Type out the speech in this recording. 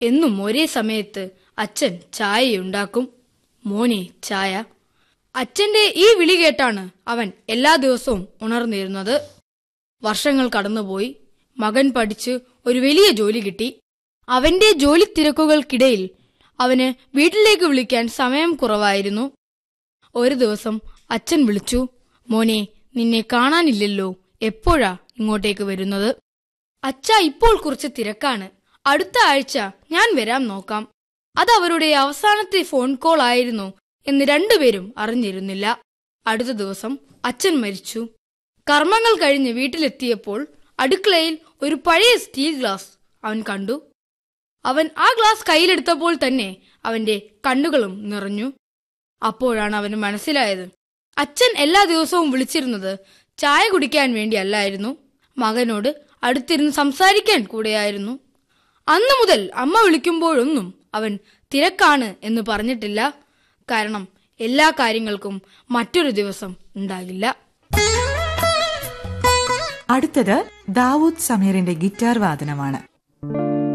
എന്നും ഒരേ സമയത്ത് അച്ഛൻ ചായയുണ്ടാക്കും മോനെ ചായ അച്ഛന്റെ ഈ വിളി കേട്ടാണ് അവൻ എല്ലാ ദിവസവും ഉണർന്നിരുന്നത് വർഷങ്ങൾ കടന്നുപോയി മകൻ പഠിച്ച് ഒരു വലിയ ജോലി കിട്ടി അവന്റെ ജോലി തിരക്കുകൾക്കിടയിൽ അവന് വീട്ടിലേക്ക് വിളിക്കാൻ സമയം കുറവായിരുന്നു ഒരു ദിവസം അച്ഛൻ വിളിച്ചു മോനെ നിന്നെ കാണാനില്ലല്ലോ എപ്പോഴാ ഇങ്ങോട്ടേക്ക് വരുന്നത് അച്ഛ ഇപ്പോൾ കുറച്ച് തിരക്കാണ് അടുത്ത ആഴ്ച ഞാൻ വരാൻ നോക്കാം അത് അവരുടെ അവസാനത്തെ ഫോൺ കോൾ ആയിരുന്നു എന്ന് രണ്ടുപേരും അറിഞ്ഞിരുന്നില്ല അടുത്ത ദിവസം അച്ഛൻ മരിച്ചു കർമ്മങ്ങൾ കഴിഞ്ഞ് വീട്ടിലെത്തിയപ്പോൾ അടുക്കളയിൽ ഒരു പഴയ സ്റ്റീൽ ഗ്ലാസ് അവൻ കണ്ടു അവൻ ആ ഗ്ലാസ് കയ്യിലെടുത്തപ്പോൾ തന്നെ അവന്റെ കണ്ണുകളും നിറഞ്ഞു അപ്പോഴാണ് അവന് മനസ്സിലായത് അച്ഛൻ എല്ലാ ദിവസവും വിളിച്ചിരുന്നത് ചായ കുടിക്കാൻ വേണ്ടിയല്ലായിരുന്നു മകനോട് അടുത്തിരുന്ന് സംസാരിക്കാൻ കൂടെയായിരുന്നു അന്നു മുതൽ അമ്മ വിളിക്കുമ്പോഴൊന്നും അവൻ തിരക്കാണ് എന്ന് പറഞ്ഞിട്ടില്ല കാരണം എല്ലാ കാര്യങ്ങൾക്കും മറ്റൊരു ദിവസം ഉണ്ടാകില്ല അടുത്തത് ദാവൂദ് സമീറിന്റെ ഗിറ്റാർ വാദനമാണ്